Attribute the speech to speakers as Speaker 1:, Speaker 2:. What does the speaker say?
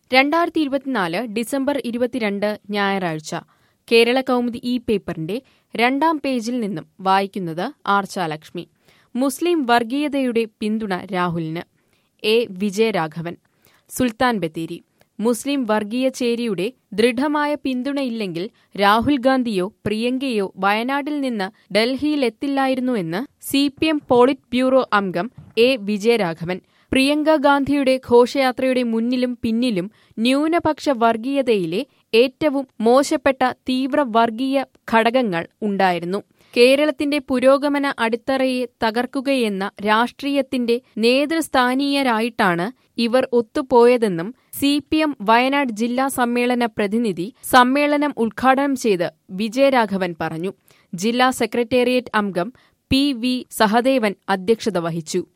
Speaker 1: രണ്ടായിരത്തി ഇരുപത്തിനാല് ഡിസംബർ ഇരുപത്തിരണ്ട് ഞായറാഴ്ച കേരള കൗമുദി ഈ പേപ്പറിന്റെ രണ്ടാം പേജിൽ നിന്നും വായിക്കുന്നത് ആർച്ചാലക്ഷ്മി മുസ്ലിം വർഗീയതയുടെ പിന്തുണ രാഹുലിന് എ വിജയരാഘവൻ സുൽത്താൻ ബത്തേരി മുസ്ലിം വർഗീയ ചേരിയുടെ ദൃഢമായ പിന്തുണയില്ലെങ്കിൽ രാഹുൽ ഗാന്ധിയോ പ്രിയങ്കയോ വയനാട്ടിൽ നിന്ന് ഡൽഹിയിലെത്തില്ലായിരുന്നുവെന്ന് C P M polit bureau അംഗം എ വിജയരാഘവൻ പ്രിയങ്ക ഗാന്ധിയുടെ ഘോഷയാത്രയുടെ മുന്നിലും പിന്നിലും ന്യൂനപക്ഷ വർഗീയതയിലെ ഏറ്റവും മോശപ്പെട്ട തീവ്ര വർഗീയ ഘടകങ്ങൾ ഉണ്ടായിരുന്നു കേരളത്തിന്റെ പുരോഗമന അടിത്തറയെ തകർക്കുകയെന്ന രാഷ്ട്രീയത്തിന്റെ നേതൃസ്ഥാനീയരായിട്ടാണ് ഇവർ ഒത്തുപോയതെന്നും സി പി എം വയനാട് ജില്ലാ സമ്മേളന പ്രതിനിധി സമ്മേളനം ഉദ്ഘാടനം ചെയ്ത് വിജയരാഘവൻ പറഞ്ഞു ജില്ലാ സെക്രട്ടേറിയറ്റ് അംഗം പി വി സഹദേവൻ അധ്യക്ഷത വഹിച്ചു